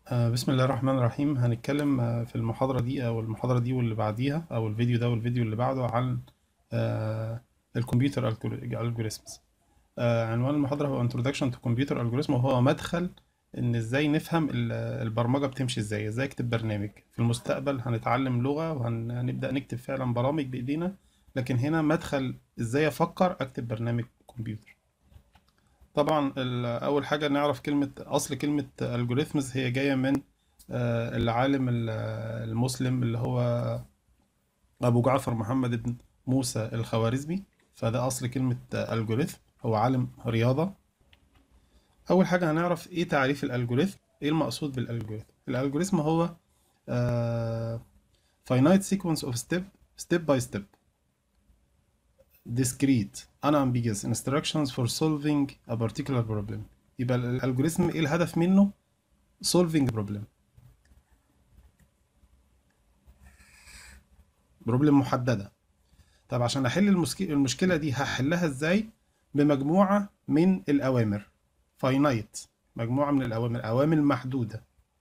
آه، بسم الله الرحمن الرحيم هنتكلم آه، في المحاضرة دي أو المحاضرة دي واللي بعديها أو الفيديو ده والفيديو اللي بعده عن آه، الكمبيوتر algorithms آه، عنوان المحاضرة هو Introduction to Computer Algorithm وهو مدخل إن إزاي نفهم ال- البرمجة بتمشي إزاي إزاي أكتب برنامج في المستقبل هنتعلم لغة وهنبدأ نكتب فعلا برامج بإيدينا لكن هنا مدخل إزاي أفكر أكتب برنامج كمبيوتر طبعا ال- أول حاجة نعرف كلمة أصل كلمة algorithms هي جاية من آه، العالم ال- المسلم اللي هو أبو جعفر محمد بن موسى الخوارزمي فده أصل كلمة الجوريثم هو عالم رياضة أول حاجة هنعرف إيه تعريف الألجوريثم إيه المقصود بالألجوريثم الألجوريثم هو آه، finite sequence of step step by step discrete unambiguous instructions for solving a particular problem يبقى الألجوريثم إيه الهدف منه solving problem بروبلم محددة طب عشان احل المسك... المشكله دي هحلها ازاي بمجموعه من الاوامر فاينايت مجموعه من الاوامر اوامر محدوده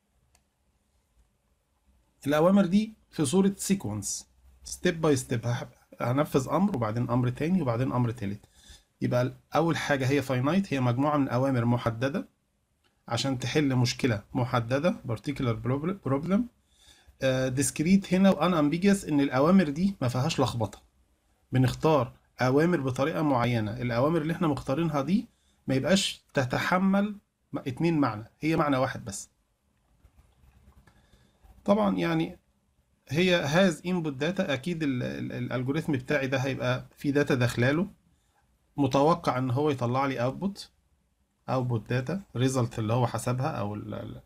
الاوامر دي في صوره سيكونس ستيب باي ستيب هنفذ امر وبعدين امر تاني وبعدين امر تالت يبقى اول حاجه هي فاينايت هي مجموعه من اوامر محدده عشان تحل مشكله محدده particular problem ديسكريت هنا وان امبيجيوس ان الاوامر دي ما فيهاش لخبطه بنختار اوامر بطريقه معينه الاوامر اللي احنا مختارينها دي ما يبقاش تتحمل م- اتنين معنى هي معنى واحد بس طبعا يعني هي هاز انبوت داتا اكيد ال- ال- الالجوريثم بتاعي ده هيبقى في داتا داخلاله متوقع ان هو يطلع لي اوتبوت اوتبوت داتا ريزلت اللي هو حسبها او ال- ال-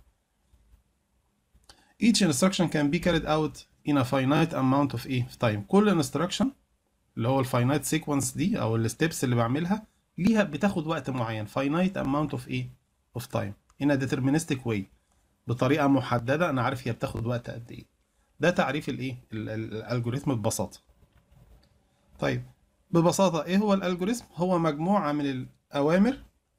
each instruction can be carried out in a finite amount of ايه time كل instruction اللي هو الفاينايت سيكونس دي او الستبس اللي بعملها ليها بتاخد وقت معين فاينايت اماونت اوف ايه اوف تايم in a deterministic way بطريقه محدده انا عارف هي بتاخد وقت قد ايه ده تعريف الايه ال- ال- الالجوريثم ببساطه طيب ببساطه ايه هو الالجوريثم هو مجموعه من الاوامر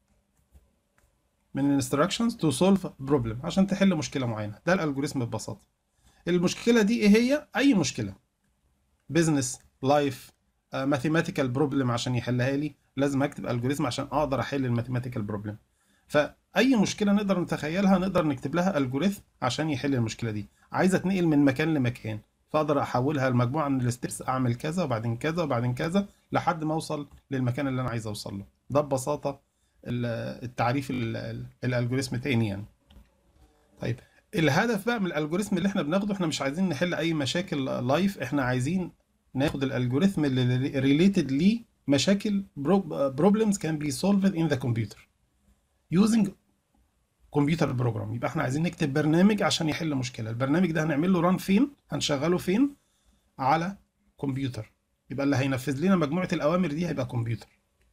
من الانستراكشنز تو سولف بروبلم عشان تحل مشكله معينه ده الالجوريثم ببساطه المشكله دي ايه هي اي مشكله بزنس لايف ماثيماتيكال بروبلم عشان يحلها لي لازم اكتب الجوريزم عشان اقدر احل الماثيماتيكال بروبلم فاي مشكله نقدر نتخيلها نقدر نكتب لها الجوريثم عشان يحل المشكله دي عايز اتنقل من مكان لمكان فاقدر احولها لمجموعه من الستبس اعمل كذا وبعدين كذا وبعدين كذا لحد ما اوصل للمكان اللي انا عايز اوصل له ده ببساطه ال- التعريف ال- ال- الالجوريثم تاني يعني طيب الهدف بقى من الالجوريثم اللي احنا بناخده احنا مش عايزين نحل اي مشاكل لايف احنا عايزين ناخد الالجوريثم اللي ريليتد ليه مشاكل بروبلمز كان بي سولفد ان ذا كمبيوتر يوزنج كمبيوتر بروجرام يبقى احنا عايزين نكتب برنامج عشان يحل مشكله البرنامج ده هنعمل له ران فين هنشغله فين على كمبيوتر يبقى اللي هينفذ لنا مجموعه الاوامر دي هيبقى كمبيوتر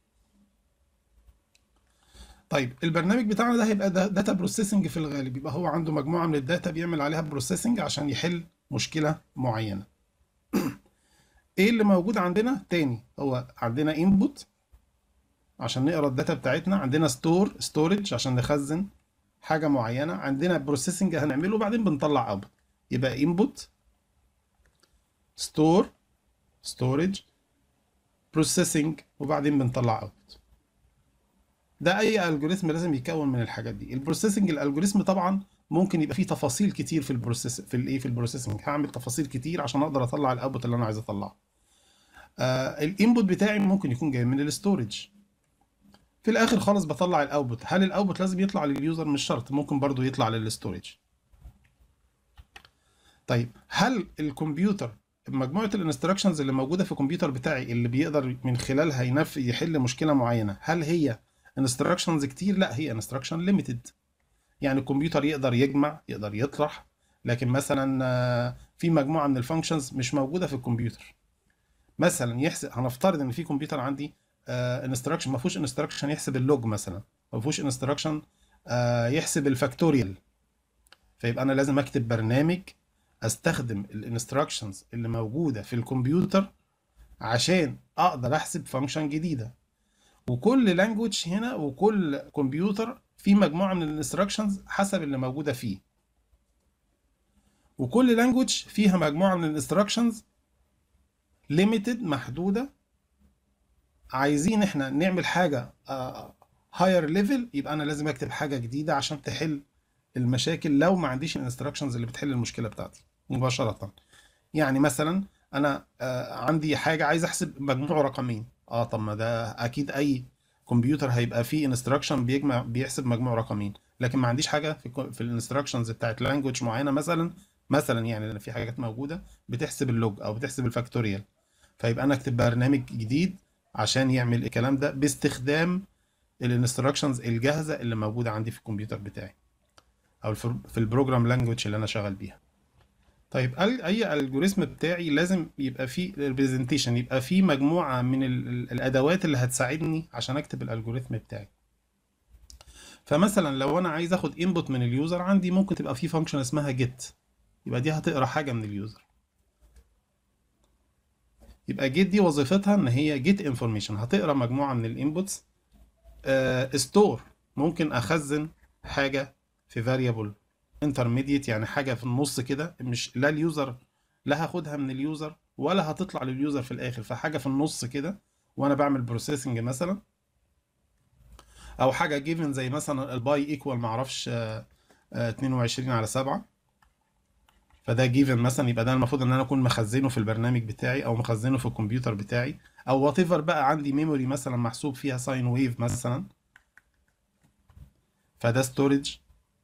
طيب البرنامج بتاعنا ده هيبقى داتا بروسيسنج في الغالب يبقى هو عنده مجموعه من الداتا بيعمل عليها بروسيسنج عشان يحل مشكله معينه ايه اللي موجود عندنا تاني هو عندنا انبوت عشان نقرا الداتا بتاعتنا عندنا ستور ستورج عشان نخزن حاجه معينه عندنا بروسيسنج هنعمله وبعدين بنطلع اوتبوت يبقى انبوت ستور ستورج بروسيسنج وبعدين بنطلع اوتبوت ده اي الجوريثم لازم يتكون من الحاجات دي البروسيسنج الالجوريثم طبعا ممكن يبقى فيه تفاصيل كتير في البروسيس في الايه في البروسيسنج هعمل تفاصيل كتير عشان اقدر اطلع الاوتبوت اللي انا عايز اطلعه آه الانبوت بتاعي ممكن يكون جاي من الستورج في الاخر خالص بطلع الاوتبوت هل الاوتبوت لازم يطلع لليوزر مش شرط ممكن برضو يطلع للستورج طيب هل الكمبيوتر مجموعة الانستراكشنز اللي موجودة في الكمبيوتر بتاعي اللي بيقدر من خلالها ينف يحل مشكلة معينة هل هي انستراكشنز كتير لا هي انستراكشن ليميتد يعني الكمبيوتر يقدر يجمع يقدر يطرح لكن مثلا آه، في مجموعة من الفانكشنز مش موجودة في الكمبيوتر مثلا يحسب هنفترض ان في كمبيوتر عندي انستراكشن ما فيهوش انستراكشن يحسب اللوج مثلا ما فيهوش انستراكشن يحسب الفاكتوريال فيبقى انا لازم اكتب برنامج استخدم الانستراكشنز اللي موجوده في الكمبيوتر عشان اقدر احسب فانكشن جديده وكل لانجوج هنا وكل كمبيوتر في مجموعه من الانستراكشنز حسب اللي موجوده فيه وكل لانجوج فيها مجموعه من الانستراكشنز ليميتد محدوده عايزين احنا نعمل حاجه هاير ليفل يبقى انا لازم اكتب حاجه جديده عشان تحل المشاكل لو ما عنديش الانستراكشنز اللي بتحل المشكله بتاعتي مباشره يعني مثلا انا آه، عندي حاجه عايز احسب مجموع رقمين اه طب ما ده اكيد اي كمبيوتر هيبقى فيه انستراكشن بيجمع بيحسب مجموع رقمين لكن ما عنديش حاجه في الكو- في الانستراكشنز بتاعت لانجوج معينه مثلا مثلا يعني لان في حاجات موجوده بتحسب اللوج او بتحسب الفاكتوريال فيبقى انا اكتب برنامج جديد عشان يعمل الكلام ده باستخدام الانستراكشنز الجاهزه اللي موجوده عندي في الكمبيوتر بتاعي او الفر- في البروجرام لانجوج اللي انا شغال بيها طيب ال- اي الجوريزم بتاعي لازم يبقى فيه ريبريزنتيشن يبقى فيه مجموعه من ال- ال- الادوات اللي هتساعدني عشان اكتب الالجوريثم بتاعي فمثلا لو انا عايز اخد انبوت من اليوزر عندي ممكن تبقى في فانكشن اسمها جيت يبقى دي هتقرا حاجه من اليوزر يبقى جيت دي وظيفتها ان هي جيت انفورميشن هتقرا مجموعه من الانبوتس ستور ممكن اخزن حاجه في فاريبل انترميديت يعني حاجه في النص كده مش لا اليوزر لا هاخدها من اليوزر ولا هتطلع لليوزر في الاخر فحاجه في النص كده وانا بعمل بروسيسنج مثلا او حاجه جيفن زي مثلا الباي ايكوال معرفش آه، آه، 22 على 7 فده جيفن مثلا يبقى ده المفروض ان انا اكون مخزنه في البرنامج بتاعي او مخزنه في الكمبيوتر بتاعي او وات ايفر بقى عندي ميموري مثلا محسوب فيها ساين ويف مثلا فده ستورج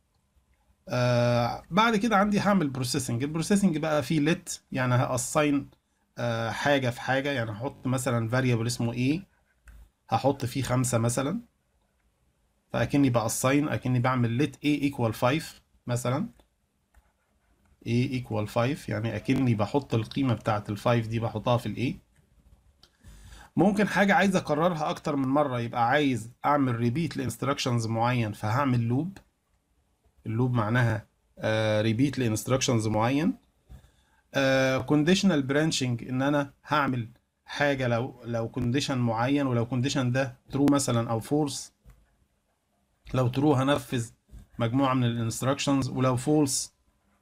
آه بعد كده عندي هعمل بروسيسنج البروسيسنج بقى فيه ليت يعني هاساين آه حاجه في حاجه يعني هحط مثلا فاريبل اسمه ايه هحط فيه خمسة مثلا فاكني باساين اكني بعمل ليت a ايكوال 5 مثلا a ايكوال 5 يعني اكني بحط القيمه بتاعت ال 5 دي بحطها في الايه ممكن حاجه عايز اكررها اكتر من مره يبقى عايز اعمل ريبيت لانستراكشنز معين فهعمل لوب اللوب معناها ريبيت لانستراكشنز معين كونديشنال برانشنج ان انا هعمل حاجه لو لو كونديشن معين ولو كونديشن ده ترو مثلا او فولس لو ترو هنفذ مجموعه من الانستراكشنز ولو فولس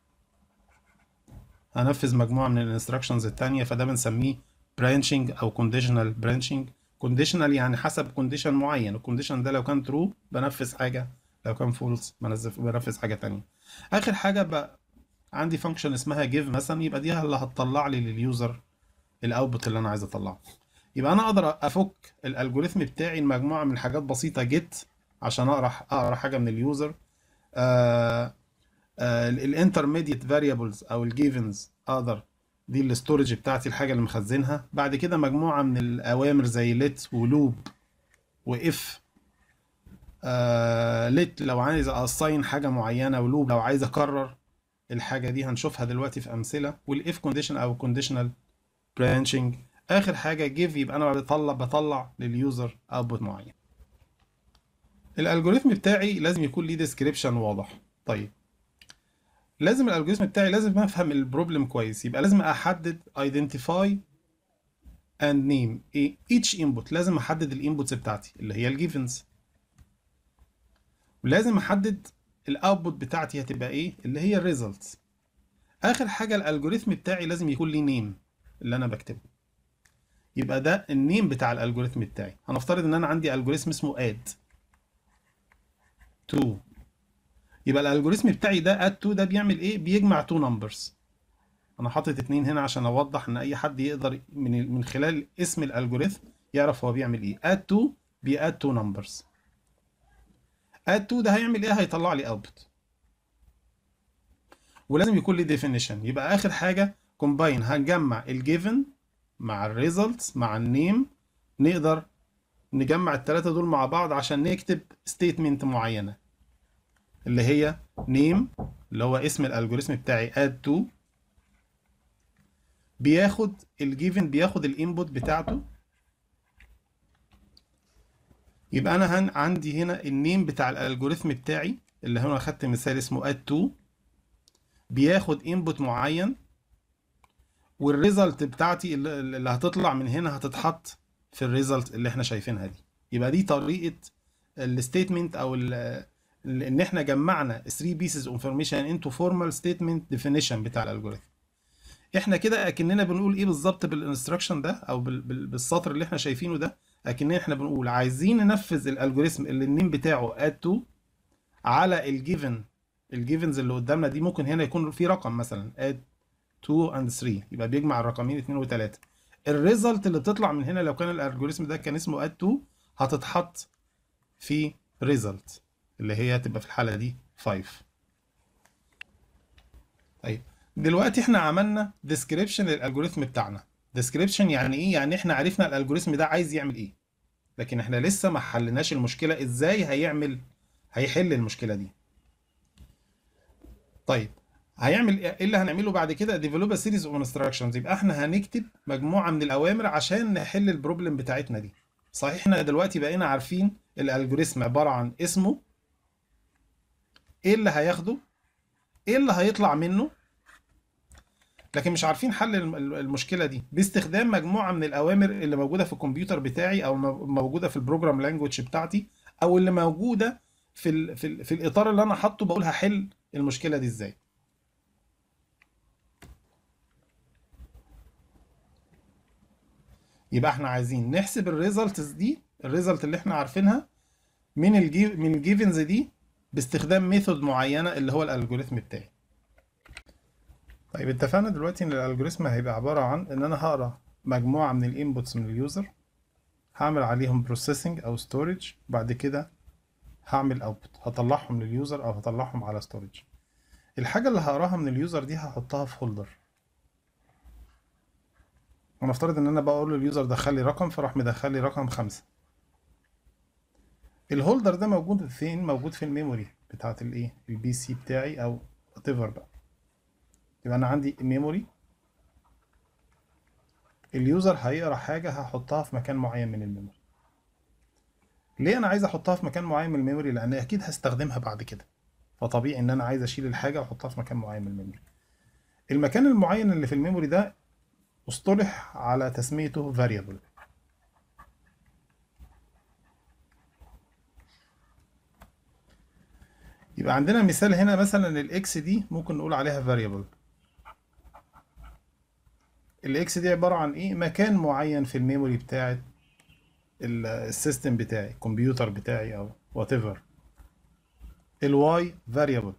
هنفذ مجموعه من الانستراكشنز التانية فده بنسميه برانشنج او كونديشنال برانشنج كونديشنال يعني حسب كونديشن معين الكونديشن ده لو كان ترو بنفذ حاجه لو كان فولس بنفذ حاجه تانية اخر حاجه بقى عندي فانكشن اسمها جيف مثلا يبقى دي اللي هتطلع لي لليوزر الاوتبوت اللي انا عايز اطلعه يبقى انا اقدر افك الالجوريثم بتاعي لمجموعه من حاجات بسيطه جيت عشان اقرا اقرا حاجه من اليوزر الانترميديت فاريبلز او الجيفنز اقدر دي الاستورج بتاعتي الحاجه اللي مخزنها بعد كده مجموعه من الاوامر زي ليت ولوب واف ليت لو عايز اساين حاجه معينه ولوب لو عايز اكرر الحاجه دي هنشوفها دلوقتي في امثله والاف كونديشن او كونديشنال برانشنج اخر حاجه جيف يبقى انا بطلع بطلع لليوزر اوتبوت معين الالجوريثم بتاعي لازم يكون ليه ديسكريبشن واضح طيب لازم الالجوريثم بتاعي لازم افهم البروبلم كويس يبقى لازم احدد identify and name ايه each input لازم احدد الانبوتس بتاعتي اللي هي الجيفنز ولازم احدد الاوتبوت بتاعتي هتبقى ايه اللي هي الريزلتس اخر حاجه الالجوريثم بتاعي لازم يكون ليه نيم اللي انا بكتبه يبقى ده النيم بتاع الالجوريثم بتاعي هنفترض ان انا عندي الجوريثم اسمه add to يبقى الالجوريثم بتاعي ده add to ده بيعمل ايه بيجمع تو نمبرز انا حاطط اتنين هنا عشان اوضح ان اي حد يقدر من من خلال اسم الالجوريثم يعرف هو بيعمل ايه add to بي add two numbers add to ده هيعمل ايه هيطلع لي output ولازم يكون لي definition يبقى اخر حاجه combine هنجمع الجيفن مع الريزلتس مع النيم نقدر نجمع الثلاثه دول مع بعض عشان نكتب statement معينه اللي هي name اللي هو اسم الالجوريثم بتاعي add to بياخد الجيفن بياخد الانبوت بتاعته يبقى انا هن عندي هنا النيم بتاع الالجوريثم بتاعي اللي هنا اخدت مثال اسمه add to بياخد انبوت معين والريزلت بتاعتي اللي اللي هتطلع من هنا هتتحط في الريزلت اللي احنا شايفينها دي يبقى دي طريقة الستيتمنت او ان احنا جمعنا 3 pieces of information into formal statement definition بتاع الالجوريثم احنا كده اكننا بنقول ايه بالظبط بالانستراكشن ده او بال- بال- بالسطر اللي احنا شايفينه ده اكننا احنا بنقول عايزين ننفذ الالجوريثم اللي النيم بتاعه add to على الجيفن الجيفنز اللي قدامنا دي ممكن هنا يكون في رقم مثلا add 2 and 3 يبقى بيجمع الرقمين 2 و3 الريزلت اللي بتطلع من هنا لو كان الالجوريثم ده كان اسمه add 2 هتتحط في result اللي هي هتبقى في الحالة دي 5 طيب دلوقتي احنا عملنا description للالجوريثم بتاعنا description يعني ايه يعني احنا عرفنا الالجوريثم ده عايز يعمل ايه لكن احنا لسه ما حلناش المشكلة ازاي هيعمل هيحل المشكلة دي طيب هيعمل ايه اللي هنعمله بعد كده develop a series of instructions يبقى احنا هنكتب مجموعة من الأوامر عشان نحل البروبلم بتاعتنا دي صحيح احنا دلوقتي بقينا عارفين الالجوريثم عبارة عن اسمه ايه اللي هياخده ايه اللي هيطلع منه لكن مش عارفين حل الم- المشكلة دي باستخدام مجموعة من الأوامر اللي موجودة في الكمبيوتر بتاعي أو مو- موجودة في البروجرام لانجوج بتاعتي أو اللي موجودة في ال في, ال في الإطار اللي أنا حاطه بقول هحل المشكلة دي إزاي يبقى احنا عايزين نحسب الريزلتس دي الريزلت اللي احنا عارفينها من الجي من الجيفنز دي باستخدام ميثود معينة اللي هو الالجوريثم بتاعي طيب اتفقنا دلوقتي ان الالجوريثم هيبقى عبارة عن ان انا هقرا مجموعة من الانبوتس من اليوزر هعمل عليهم بروسيسنج او ستورج بعد كده هعمل اوتبوت هطلعهم لليوزر او هطلعهم على ستورج الحاجة اللي هقراها من اليوزر دي هحطها في هولدر ونفترض ان انا بقول لليوزر دخل لي رقم فراح مدخل لي رقم خمسة الهولدر ده موجود فين موجود في الميموري بتاعت الايه البي سي بتاعي او whatever بقى يبقى انا عندي ميموري اليوزر هيقرا حاجه هحطها في مكان معين من الميموري ليه انا عايز احطها في مكان معين من الميموري لان اكيد هستخدمها بعد كده فطبيعي ان انا عايز اشيل الحاجه واحطها في مكان معين من الميموري المكان المعين اللي في الميموري ده اصطلح على تسميته variable يبقى عندنا مثال هنا مثلا الاكس دي ممكن نقول عليها variable الاكس دي عبارة عن ايه مكان معين في الميموري بتاعت ال- السيستم بتاعي الكمبيوتر بتاعي او whatever الواي variable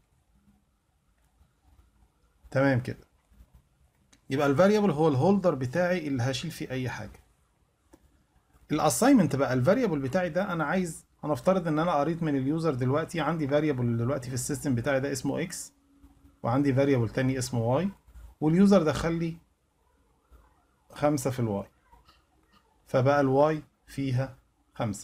تمام كده يبقى الفاريبل هو الهولدر بتاعي اللي هشيل فيه اي حاجه الاساينمنت بقى الفاريبل بتاعي ده انا عايز هنفترض ان انا قريت من اليوزر دلوقتي عندي فاريبل دلوقتي في السيستم بتاعي ده اسمه اكس وعندي فاريبل تاني اسمه واي واليوزر دخل لي خمسة في الواي فبقى الواي فيها خمسة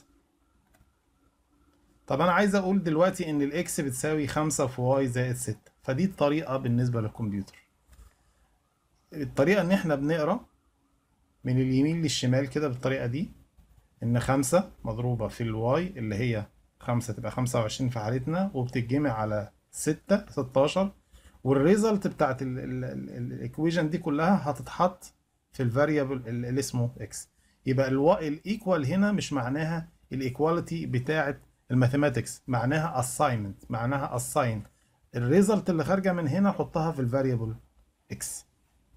طب انا عايز اقول دلوقتي ان الاكس بتساوي خمسة في واي زائد ستة فدي الطريقة بالنسبة للكمبيوتر الطريقة ان احنا بنقرا من اليمين للشمال كده بالطريقة دي ان خمسة مضروبة في الواي اللي هي خمسة تبقى خمسة وعشرين في حالتنا وبتتجمع على ستة ستاشر والريزلت بتاعت الايكويجن دي كلها هتتحط في الفاريبل اللي اسمه اكس يبقى الايكوال هنا مش معناها الايكواليتي بتاعت الماثيماتكس معناها assignment معناها assign الريزلت اللي خارجه من هنا حطها في الفاريبل اكس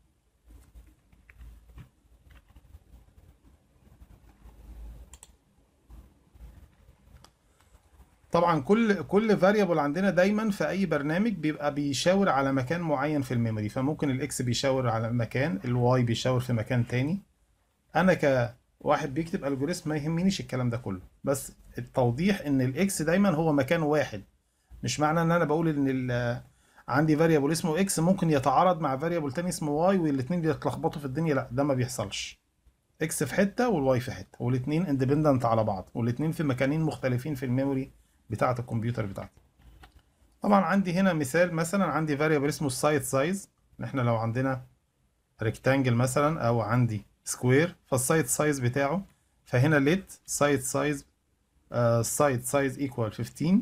طبعا كل كل فاريبل عندنا دايما في اي برنامج بيبقى بيشاور على مكان معين في الميموري فممكن الاكس بيشاور على مكان الواي بيشاور في مكان تاني انا كواحد بيكتب الجوريثم ما يهمنيش الكلام ده كله بس التوضيح ان الاكس دايما هو مكان واحد مش معنى ان انا بقول ان ال- عندي فاريبل اسمه اكس ممكن يتعارض مع فاريبل تاني اسمه واي والاثنين بيتلخبطوا في الدنيا لا ده ما بيحصلش اكس في حته والواي في حته والاثنين اندبندنت على بعض والاثنين في مكانين مختلفين في الميموري بتاعه الكمبيوتر بتاعتي طبعا عندي هنا مثال مثلا عندي فاريبل اسمه السايت سايز احنا لو عندنا ريكتانجل مثلا او عندي سكوير فالسايت سايز بتاعه فهنا ليت سايت سايز سايت سايز ايكوال 15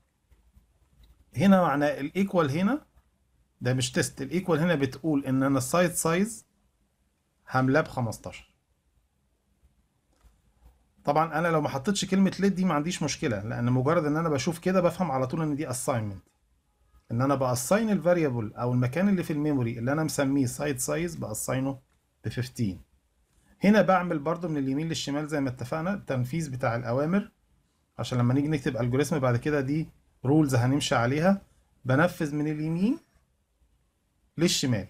هنا معناه الايكوال هنا ده مش تيست الايكوال هنا بتقول ان انا السايت سايز هملاه ب 15 طبعا انا لو ما حطيتش كلمه ليت دي ما عنديش مشكله لان مجرد ان انا بشوف كده بفهم على طول ان دي اساينمنت ان انا باساين الفاريبل او المكان اللي في الميموري اللي انا مسميه سايت سايز باساينه ب 15 هنا بعمل برضو من اليمين للشمال زي ما اتفقنا التنفيذ بتاع الاوامر عشان لما نيجي نكتب الجوريزم بعد كده دي رولز هنمشي عليها بنفذ من اليمين للشمال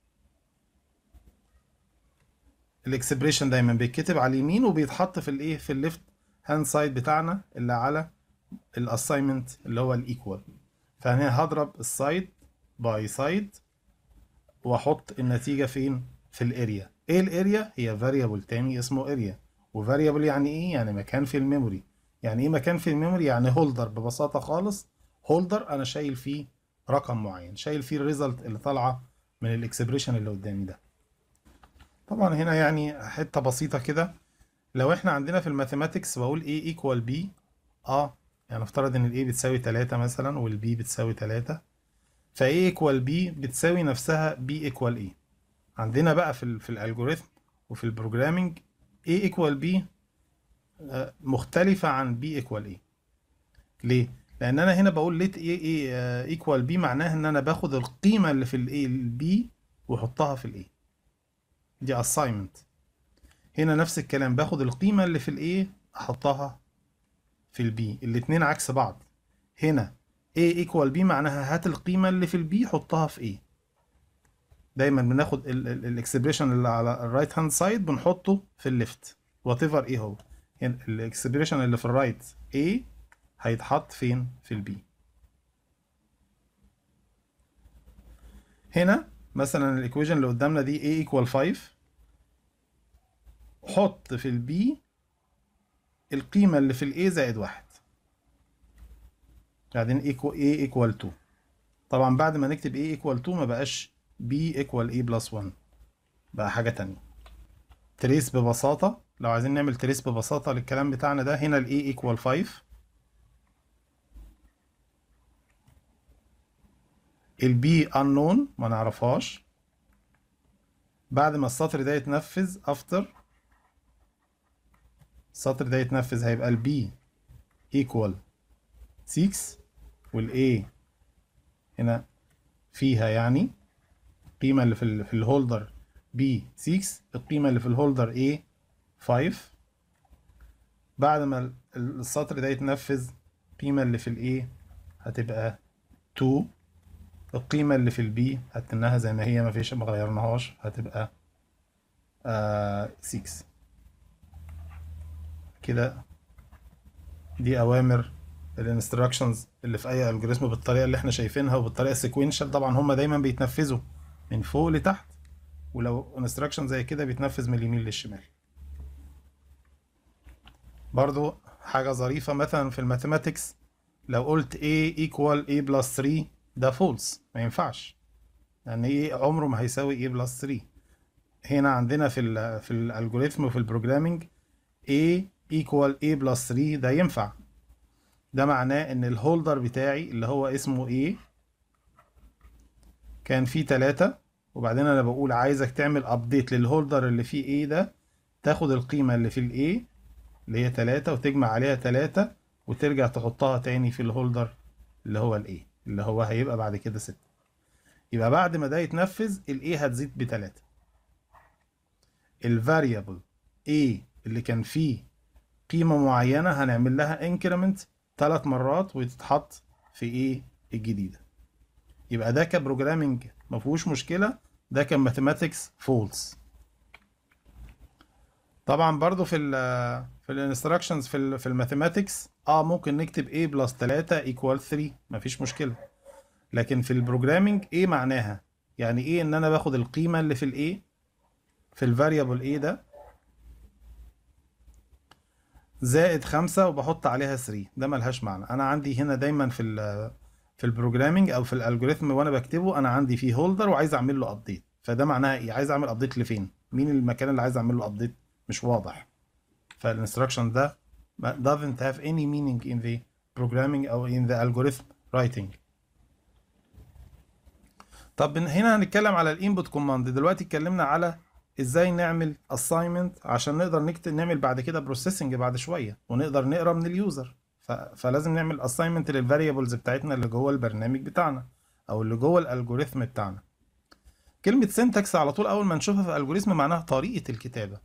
الاكسبريشن دايما بيتكتب على اليمين وبيتحط في الايه في الليفت هاند سايد بتاعنا اللي على الاساينمنت اللي هو الايكوال فانا هضرب السايد باي سايد واحط النتيجه فين في الاريا ايه الاريا هي فاريبل تاني اسمه اريا وفاريبل يعني ايه يعني مكان في الميموري يعني ايه مكان في الميموري يعني هولدر ببساطه خالص هولدر انا شايل فيه رقم معين شايل فيه الريزلت اللي طالعه من الاكسبريشن اللي قدامي ده طبعا هنا يعني حته بسيطه كده لو احنا عندنا في الماثيماتكس بقول a equal b اه يعني افترض ان ال a بتساوي 3 مثلا وال b بتساوي 3 ف a equal b بتساوي نفسها b equal a عندنا بقى في ال في الالجوريثم وفي البروجرامينج a equal b آه، مختلفة عن b equal a ليه؟ لأن أنا هنا بقول let a, a آه، equal b معناها إن أنا باخد القيمة اللي في ال a ال b وأحطها في ال a دي assignment هنا نفس الكلام باخد القيمة اللي في ال a أحطها في ال b الاتنين عكس بعض هنا a equal b معناها هات القيمة اللي في ال b حطها في a دايما بناخد الاكسبريشن اللي على الرايت هاند سايد بنحطه في الليفت وات ايفر ايه هو يعني الاكسبريشن اللي في الرايت A هيتحط فين في البي هنا مثلا الايكويشن اللي قدامنا دي A equal 5 حط في البي القيمة اللي في الاي زائد واحد بعدين equal A equal 2 طبعا بعد ما نكتب A equal 2 ما بقاش B equal A plus 1 بقى حاجة تانية تريس ببساطة لو عايزين نعمل تريس ببساطة للكلام بتاعنا ده هنا ال A equal 5 ال B unknown ما نعرفهاش بعد ما السطر ده يتنفذ after السطر ده يتنفذ هيبقى ال B equal 6 وال A هنا فيها يعني القيمة اللي في ال في الهولدر B 6 القيمة اللي في الهولدر A 5 بعد ما ال- السطر ده يتنفذ القيمة اللي في ال A هتبقى 2 القيمة اللي في البي هتنها زي ما هي ما فيش ما غيرناهاش هتبقى آه 6 كده دي أوامر الانستراكشنز اللي في أي الجوريزم بالطريقة اللي احنا شايفينها وبالطريقة السيكوينشال طبعا هما دايما بيتنفذوا من فوق لتحت ولو انستراكشن زي كده بيتنفذ من اليمين للشمال برضو حاجة ظريفة مثلا في الماثيماتكس لو قلت A equal A plus 3 ده false ما ينفعش لأن A عمره ما هيساوي A plus 3 هنا عندنا في ال في الالجوريثم وفي البروجرامينج A equal A plus 3 ده ينفع ده معناه ان الهولدر بتاعي اللي هو اسمه A كان فيه 3 وبعدين انا بقول عايزك تعمل ابديت للهولدر اللي فيه A ده تاخد القيمة اللي في ال A اللي هي 3 وتجمع عليها 3 وترجع تحطها تاني في الهولدر اللي هو ال A اللي هو هيبقى بعد كده 6 يبقى بعد ما ده يتنفذ ال A هتزيد بتلاتة الفاريبل A اللي كان فيه قيمة معينة هنعمل لها increment ثلاث مرات وتتحط في A الجديدة يبقى ده كبروجرامينج ما فيهوش مشكلة ده كان ماثيماتكس فولس طبعا برضو في ال في الانستراكشنز في ال في الماثيماتكس اه ممكن نكتب a بلس 3 equal 3 مفيش مشكلة لكن في البروجرامينج a معناها يعني ايه ان انا باخد القيمة اللي في ال a في الفاريبل a ده زائد خمسة وبحط عليها 3 ده ملهاش معنى انا عندي هنا دايما في ال في البروجرامينج او في الالجوريثم وانا بكتبه انا عندي فيه هولدر وعايز اعمل له ابديت فده معناها ايه عايز اعمل ابديت لفين مين المكان اللي عايز اعمل له ابديت مش واضح فالانستراكشن ده ما- doesn't have any meaning in the programming او in the algorithm writing طب هنا هنتكلم على الانبوت كوماند دلوقتي اتكلمنا على ازاي نعمل assignment عشان نقدر نكتب نعمل بعد كده بروسيسنج بعد شويه ونقدر نقرا من اليوزر ف... فلازم نعمل assignment للفاريبلز بتاعتنا اللي جوه البرنامج بتاعنا او اللي جوه الالجوريثم بتاعنا كلمة syntax على طول أول ما نشوفها في الألجوريثم معناها طريقة الكتابة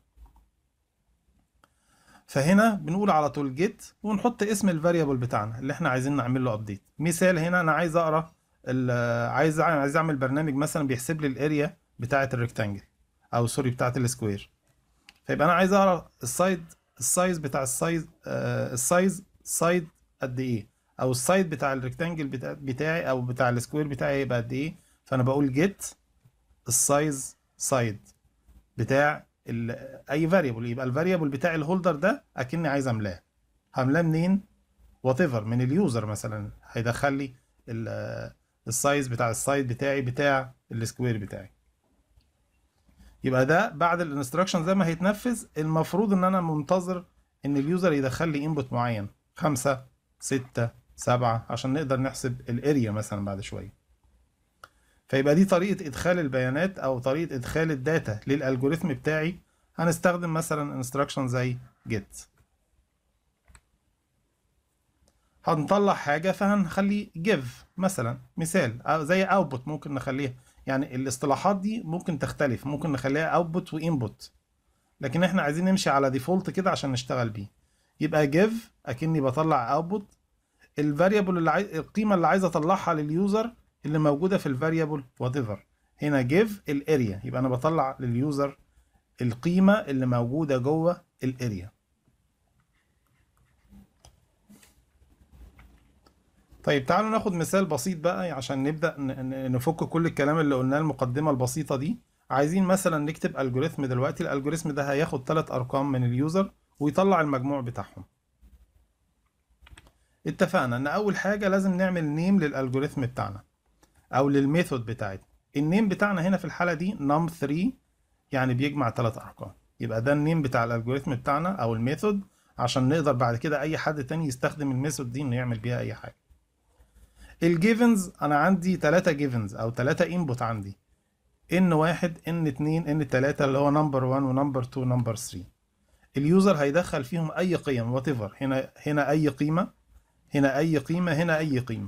فهنا بنقول على طول get ونحط اسم الفاريبل بتاعنا اللي احنا عايزين نعمل له ابديت مثال هنا انا عايز اقرا عايز عايز اعمل برنامج مثلا بيحسب لي الاريا بتاعه الريكتانجل او سوري بتاعه السكوير فيبقى انا عايز اقرا السايد السايز بتاع السايز آه السايز سايد قد ايه او السايد بتاع الريكتانجل بتاع بتاعي او بتاع السكوير بتاعي يبقى قد ايه فانا بقول get السايز سايد بتاع اي فاريبل يبقى الفاريبل بتاع الهولدر ده اكني عايز املاه هملاه منين وات ايفر من اليوزر مثلا هيدخل لي السايز بتاع السايد بتاعي بتاع السكوير بتاعي يبقى ده بعد الانستراكشن زي ما هيتنفذ المفروض ان انا منتظر ان اليوزر يدخل لي انبوت معين خمسة ستة سبعة عشان نقدر نحسب الاريا مثلا بعد شوية فيبقى دي طريقة إدخال البيانات أو طريقة إدخال الداتا للألجوريثم بتاعي هنستخدم مثلا instruction زي get هنطلع حاجة فهنخلي give مثلا مثال أو زي output ممكن نخليها يعني الاصطلاحات دي ممكن تختلف ممكن نخليها output و input لكن احنا عايزين نمشي على ديفولت كده عشان نشتغل بيه يبقى give أكني بطلع output الفاريبل اللي عايز القيمة اللي عايز أطلعها لليوزر اللي موجوده في الفاريبل وات ايفر هنا جيف الاريا يبقى انا بطلع لليوزر القيمه اللي موجوده جوه الاريا طيب تعالوا ناخد مثال بسيط بقى عشان نبدا نفك كل الكلام اللي قلناه المقدمه البسيطه دي عايزين مثلا نكتب الجوريثم دلوقتي الالجوريثم ده هياخد ثلاث ارقام من اليوزر ويطلع المجموع بتاعهم اتفقنا ان اول حاجه لازم نعمل نيم للالجوريثم بتاعنا او للميثود بتاعتنا النيم بتاعنا هنا في الحاله دي num 3 يعني بيجمع ثلاث ارقام يبقى ده النيم بتاع الالجوريثم بتاعنا او الميثود عشان نقدر بعد كده اي حد تاني يستخدم الميثود دي انه يعمل بيها اي حاجه الجيفنز انا عندي ثلاثة جيفنز او ثلاثة انبوت عندي ان واحد ان اتنين ان تلاتة اللي هو نمبر 1 ونمبر 2 ونمبر 3 اليوزر هيدخل فيهم اي قيم وات ايفر هنا هنا اي قيمه هنا اي قيمه هنا اي قيمه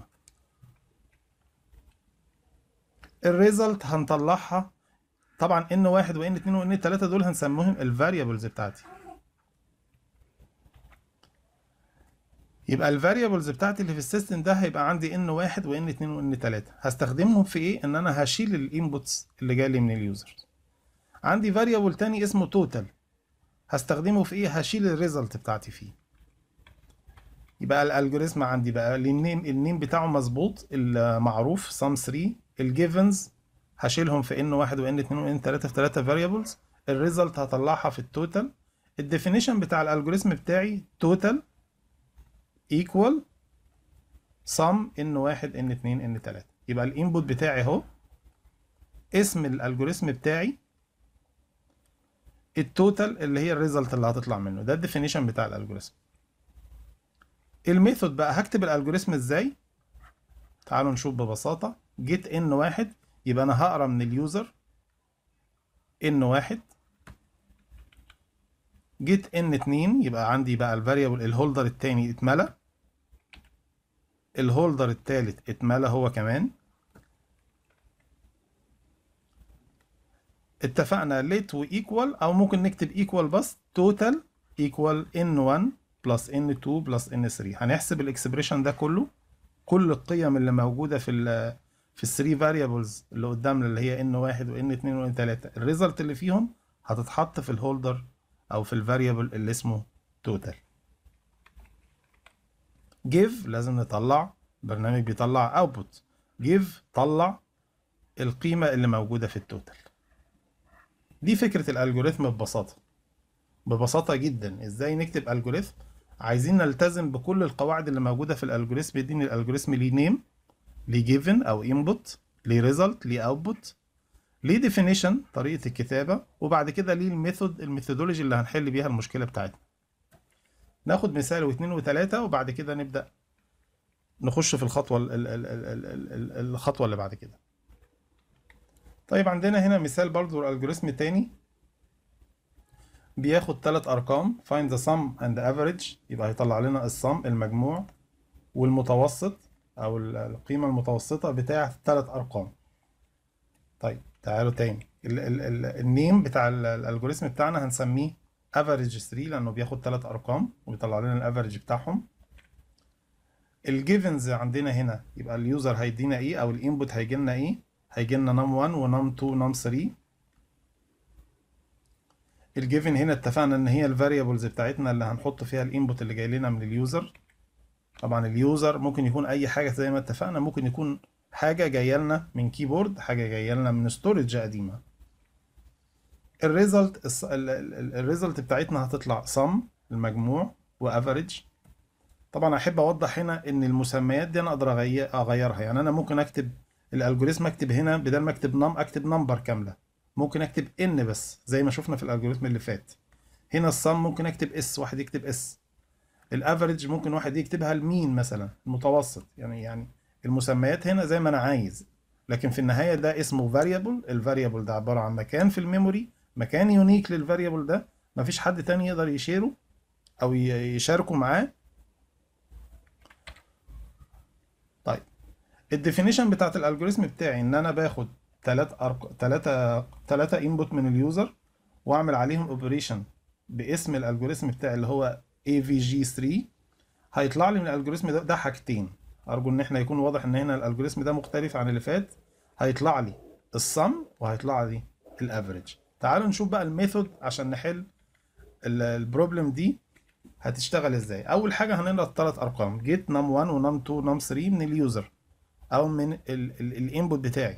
الريزلت هنطلعها طبعا ان واحد وان اتنين وان تلاتة دول هنسميهم الفاريبلز بتاعتي يبقى الفاريبلز بتاعتي اللي في السيستم ده هيبقى عندي ان واحد وان اتنين وان تلاتة هستخدمهم في ايه ان انا هشيل الانبوتس اللي جاي لي من اليوزر عندي فاريبل تاني اسمه توتال هستخدمه في ايه هشيل الريزلت بتاعتي فيه يبقى الالجوريزم عندي بقى النيم النيم بتاعه مظبوط المعروف سام 3 الجيفنز هشيلهم في ان واحد وان اتنين وان تلاتة في تلاتة فاريبلز الريزلت هطلعها في التوتال الديفينيشن بتاع الالجوريزم بتاعي توتال ايكوال سم ان واحد ان اتنين ان تلاتة يبقى الانبوت بتاعي اهو اسم الالجوريزم بتاعي التوتال اللي هي الريزلت اللي هتطلع منه ده الديفينيشن بتاع الالجوريزم الميثود بقى هكتب الالجوريزم ازاي تعالوا نشوف ببساطة جيت ان واحد يبقى انا هقرا من اليوزر ان واحد جيت ان اتنين يبقى عندي بقى الفاريبل الهولدر التاني اتملى الهولدر التالت اتملى هو كمان اتفقنا ليت وايكوال او ممكن نكتب ايكوال بس توتال ايكوال ان 1 بلس ان 2 بلس ان 3 هنحسب الاكسبريشن ده كله كل القيم اللي موجوده في ال في الثري فاريبلز اللي قدامنا اللي هي ان واحد وان اتنين وان تلاته الريزلت اللي فيهم هتتحط في الهولدر او في الفاريبل اللي اسمه توتال give لازم نطلع برنامج بيطلع اوتبوت give طلع القيمه اللي موجوده في التوتال دي فكره الالجوريثم ببساطه ببساطه جدا ازاي نكتب الجوريثم عايزين نلتزم بكل القواعد اللي موجوده في الالجوريثم دي ان الالجوريثم ليه نيم ليه جيفن او انبوت ليه ريزلت ليه اوتبوت ليه ديفينيشن طريقه الكتابه وبعد كده ليه الميثود الميثودولوجي اللي هنحل بيها المشكله بتاعتنا ناخد مثال واثنين وثلاثه وبعد كده نبدا نخش في الخطوه ال ال ال ال ال ال الخطوه اللي بعد كده طيب عندنا هنا مثال برضو الالجوريثم تاني بياخد ثلاث ارقام find the sum and the average يبقى هيطلع لنا السم المجموع والمتوسط او ال- القيمه المتوسطه بتاع ثلاث ارقام طيب تعالوا تاني ال ال ال النيم بتاع ال- الالجوريثم بتاعنا هنسميه average 3 لانه بياخد ثلاث ارقام ويطلع لنا الافريج بتاعهم الجيفنز عندنا هنا يبقى اليوزر هيدينا ايه او الانبوت هيجي لنا ايه هيجي لنا نم 1 ونم 2 ونم 3 الجيفن هنا اتفقنا ان هي الفاريبلز بتاعتنا اللي هنحط فيها الانبوت اللي جاي لنا من اليوزر طبعا اليوزر ممكن يكون اي حاجه زي ما اتفقنا ممكن يكون حاجه جايه لنا من كيبورد حاجه جايه لنا من ستورج قديمه الريزلت الريزلت بتاعتنا هتطلع sum المجموع وافريج طبعا احب اوضح هنا ان المسميات دي انا اقدر أغي- اغيرها يعني انا ممكن اكتب الالجوريزم اكتب هنا بدل ما اكتب نم اكتب نمبر كامله ممكن اكتب ان بس زي ما شفنا في الالجوريزم اللي فات هنا الصم ممكن اكتب اس واحد يكتب اس الافريج ممكن واحد يكتبها المين مثلا المتوسط يعني يعني المسميات هنا زي ما انا عايز لكن في النهايه ده اسمه فاريبل الفاريبل ده عباره عن مكان في الميموري مكان يونيك للفاريبل ده مفيش حد تاني يقدر يشيره او ي- يشاركه معاه طيب الديفينيشن بتاعت الالجوريزم بتاعي ان انا باخد ثلاث أرق... ثلاثة ثلاثة انبوت من اليوزر واعمل عليهم اوبريشن باسم الالجوريزم بتاعي اللي هو AVG3 هيطلع لي من الالجوريزم ده, ده حاجتين ارجو ان احنا يكون واضح ان هنا الالجوريزم ده مختلف عن اللي فات هيطلع لي السم وهيطلع لي الافريج تعالوا نشوف بقى الميثود عشان نحل ال- البروبلم دي هتشتغل ازاي اول حاجه هنقرا الثلاث ارقام جيت نم 1 ونم 2 ونم 3 من اليوزر او من الانبوت بتاعي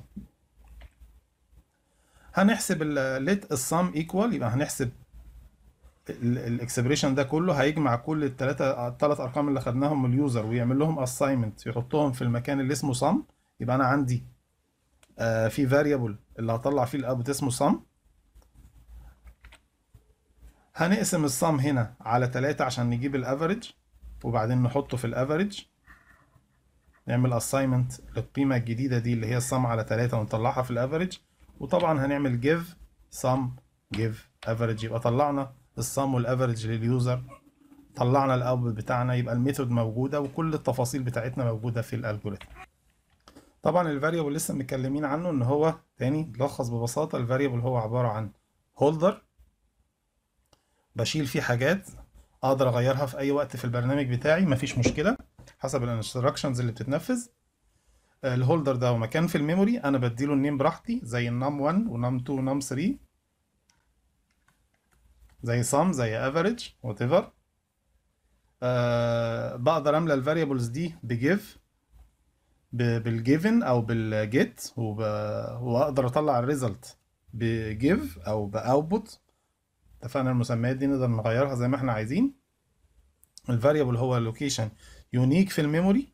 هنحسب ليت السم ايكوال يبقى هنحسب الاكسبريشن ده كله هيجمع كل الثلاثه الثلاث ارقام اللي خدناهم من اليوزر ويعمل لهم اساينمنت يحطهم في المكان اللي اسمه sum يبقى انا عندي آه في فاريبل اللي هطلع فيه الاوتبوت اسمه sum هنقسم السم هنا على 3 عشان نجيب الافريج وبعدين نحطه في الافريج نعمل اساينمنت للقيمة الجديدة دي اللي هي السم على 3 ونطلعها في الافريج وطبعا هنعمل give sum give average يبقى طلعنا السم والافريج لليوزر طلعنا الاوتبوت بتاعنا يبقى الميثود موجودة وكل التفاصيل بتاعتنا موجودة في الالجوريثم طبعا الفاريبل لسه متكلمين عنه ان هو تاني لخص ببساطة الفاريبل هو عبارة عن هولدر بشيل فيه حاجات اقدر اغيرها في اي وقت في البرنامج بتاعي مفيش مشكله حسب الانستراكشنز اللي بتتنفذ الهولدر ده مكان في الميموري انا بديله النيم براحتي زي النم 1 ونم 2 ونم 3 زي sum زي average وات ايفر أه بقدر املى الفاريبلز دي بجيف بالجيفن او بالجيت وب... واقدر اطلع الريزلت بجيف او باوتبوت اتفقنا المسميات دي نقدر نغيرها زي ما احنا عايزين الفاريبل هو اللوكيشن يونيك في الميموري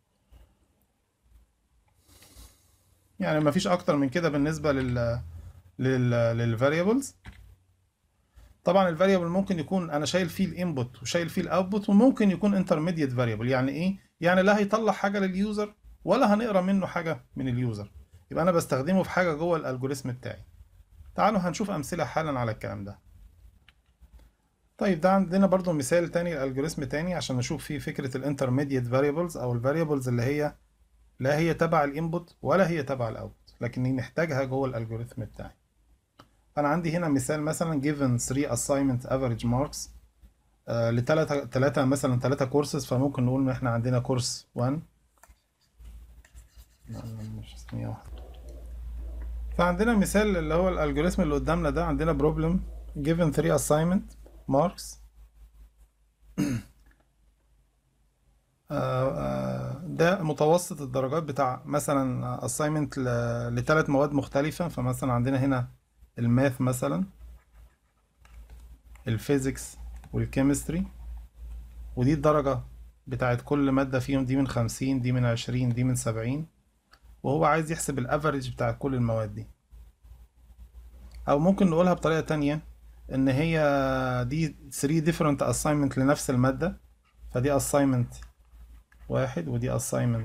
يعني مفيش اكتر من كده بالنسبه لل لل للفاريبلز طبعا الفاريبل ممكن يكون انا شايل فيه الانبوت وشايل فيه الاوتبوت وممكن يكون انترميديت فاريبل يعني ايه يعني لا هيطلع حاجه لليوزر ولا هنقرا منه حاجه من اليوزر يبقى انا بستخدمه في حاجه جوه الالجوريثم بتاعي تعالوا هنشوف امثله حالا على الكلام ده طيب ده عندنا برضو مثال تاني الالجوريثم تاني عشان نشوف فيه فكرة الانترميديت فاريبلز او الفاريبلز اللي هي لا هي تبع الانبوت ولا هي تبع الاوتبوت لكني محتاجها جوه الالجوريثم بتاعي انا عندي هنا مثال مثلا given 3 assignment average marks آه لتلاتة تلاتة مثلا تلاتة كورسز فممكن نقول ان احنا عندنا كورس 1 لا، مش ثانية واحدة. فعندنا مثال اللي هو الالجوريثم اللي قدامنا ده عندنا problem given 3 assignment marks آه، آه، ده متوسط الدرجات بتاع مثلا assignment لثلاث مواد مختلفة فمثلا عندنا هنا الماث مثلا الفيزيكس والكيمستري ودي الدرجة بتاعت كل مادة فيهم دي من خمسين دي من عشرين دي من سبعين وهو عايز يحسب الافريج بتاع كل المواد دي او ممكن نقولها بطريقة تانية ان هي دي 3 different assignment لنفس المادة فدي assignment واحد ودي assignment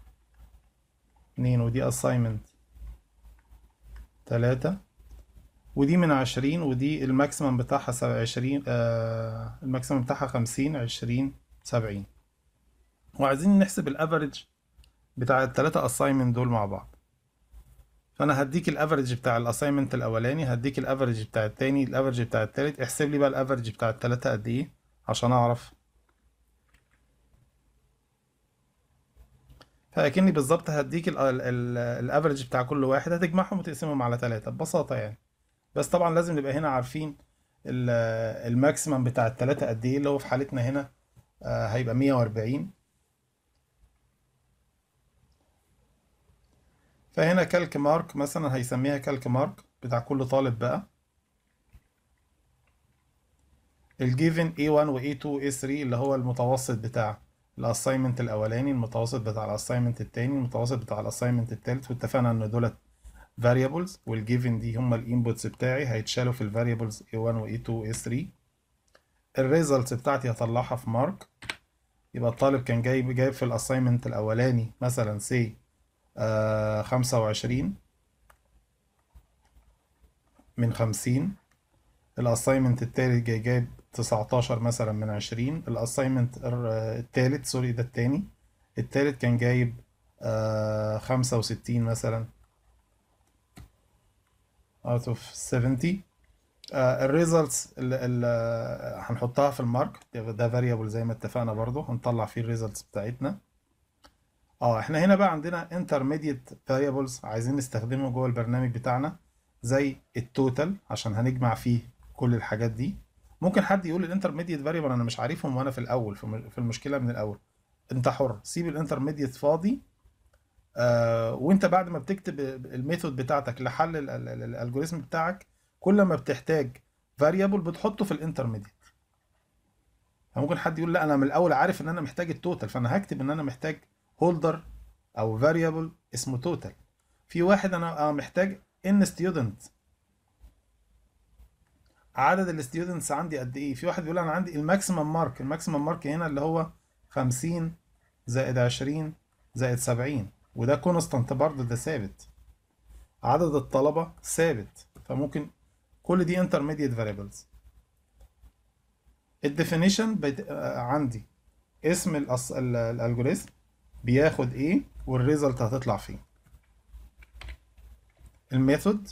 اتنين ودي assignment تلاتة ودي من عشرين ودي الماكسيمم بتاعها سبعة عشرين آه الماكسيمم بتاعها خمسين عشرين سبعين وعايزين نحسب الافريج بتاع التلاتة اساينمنت دول مع بعض فانا هديك الافريج بتاع الاساينمنت الاولاني هديك الافريج بتاع التاني الافريج بتاع التالت احسب لي بقى الافريج بتاع التلاتة قد ايه عشان اعرف فاكني بالظبط هديك الافريج بتاع كل واحد هتجمعهم وتقسمهم على تلاتة ببساطة يعني بس طبعا لازم نبقى هنا عارفين ال- الماكسيمم بتاع التلاتة قد ايه اللي هو في حالتنا هنا آه، هيبقى 140 فهنا كالك مارك مثلا هيسميها كالك مارك بتاع كل طالب بقى الجيفن A1 و A2 و A3 اللي هو المتوسط بتاع الاساينمنت الاولاني المتوسط بتاع الاساينمنت التاني المتوسط بتاع الاساينمنت التالت واتفقنا ان دولت variables والجيفن دي هم الانبوتس بتاعي هيتشالوا في الفاريبلز A1 و A2 و A3 الريزلتس بتاعتي هطلعها في مارك يبقى الطالب كان جايب جايب في الاساينمنت الاولاني مثلا سي آه 25 من 50 الاساينمنت التالت جاي جايب 19 مثلا من 20 الاساينمنت التالت سوري ده التاني التالت كان جايب آه 65 مثلا out of 70 الريزلتس هنحطها في المارك ده فاريبل زي ما اتفقنا برضو هنطلع فيه الريزلتس بتاعتنا اه احنا هنا بقى عندنا intermediate variables عايزين نستخدمه جوه البرنامج بتاعنا زي التوتال عشان هنجمع فيه كل الحاجات دي ممكن حد يقول الانترميديت فاريبل انا مش عارفهم وانا في الاول في م- في المشكله من الاول انت حر سيب الانترميديت فاضي آه وانت بعد ما بتكتب الميثود بتاعتك لحل ال- ال- ال- الالجوريزم بتاعك كل ما بتحتاج فاريبل بتحطه في الانترميديت فممكن حد يقول لا انا من الاول عارف ان انا محتاج التوتال فانا هكتب ان انا محتاج هولدر او فاريبل اسمه توتال في واحد انا أنا محتاج ان ستودنت عدد الستودنتس عندي قد ايه في واحد بيقول انا عندي الماكسيمم مارك الماكسيمم مارك هنا اللي هو 50 زائد 20 زائد 70 وده كونستانت برضه ده ثابت عدد الطلبة ثابت فممكن كل دي intermediate variables الديفينيشن بت... آه، عندي اسم الأص... ال- الالجوريزم بياخد ايه والريزلت هتطلع فين الميثود